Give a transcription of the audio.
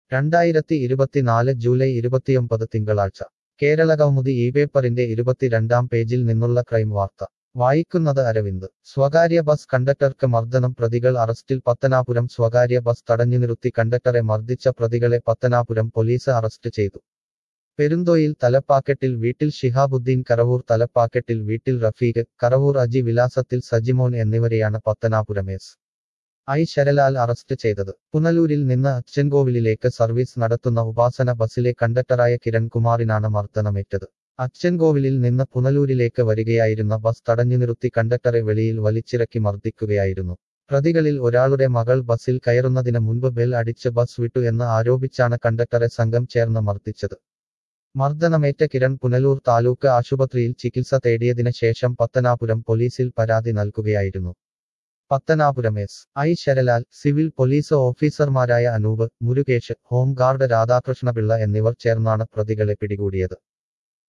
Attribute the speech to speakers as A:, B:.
A: രണ്ടായിരത്തി ഇരുപത്തിനാല് ജൂലൈ ഇരുപത്തിയൊമ്പത് തിങ്കളാഴ്ച കേരളകൗമുദി ഈ പേപ്പറിന്റെ ഇരുപത്തിരണ്ടാം പേജിൽ നിന്നുള്ള ക്രൈം വാർത്ത വായിക്കുന്നത് അരവിന്ദ് സ്വകാര്യ ബസ് കണ്ടക്ടർക്ക് മർദ്ദനം പ്രതികൾ അറസ്റ്റിൽ പത്തനാപുരം സ്വകാര്യ ബസ് തടഞ്ഞുനിർത്തി കണ്ടക്ടറെ മർദ്ദിച്ച പ്രതികളെ പത്തനാപുരം പോലീസ് അറസ്റ്റ് ചെയ്തു പെരുന്തോയിൽ തലപ്പാക്കെട്ടിൽ വീട്ടിൽ ഷിഹാബുദ്ദീൻ കറവൂർ തലപ്പാക്കെട്ടിൽ വീട്ടിൽ റഫീഖ് കറവൂർ അജി വിലാസത്തിൽ സജിമോൻ എന്നിവരെയാണ് Pathanapuram S I Saralal arrest ചെയ്തത് പുനലൂരിൽ നിന്ന് അച്ചൻകോവിലിലേക്ക് സർവീസ് നടത്തുന്ന ഉപാസന ബസ്സിലെ കണ്ടക്ടറായ കിരൺകുമാറിനാണ് മർദ്ദനമേറ്റത് അച്ചൻകോവിലിൽ നിന്ന് പുനലൂരിലേക്ക് വരികയായിരുന്ന ബസ് തടഞ്ഞുനിർത്തി കണ്ടക്ടറെ വെളിയിൽ വലിച്ചിറക്കി മർദ്ദിക്കുകയായിരുന്നു പ്രതികളിൽ ഒരാളുടെ മകൾ ബസ്സിൽ കയറുന്നതിന് മുൻപ് ബെൽ അടിച്ച് ബസ് വിട്ടു എന്ന് ആരോപിച്ചാണ് കണ്ടക്ടറെ സംഘം ചേർന്ന് മർദ്ദിച്ചത് മർദ്ദനമേറ്റ കിരൺ പുനലൂർ താലൂക്ക് ആശുപത്രിയിൽ ചികിത്സ തേടിയതിന് ശേഷം പത്തനാപുരം പോലീസിൽ പരാതി നൽകുകയായിരുന്നു Pathanapuram S I Saralal civil police ഓഫീസർമാരായ അനൂപ് മുരുകേഷ് ഹോംഗാർഡ് രാധാകൃഷ്ണപിള്ള എന്നിവർ ചേർന്നാണ് പ്രതികളെ പിടികൂടിയത്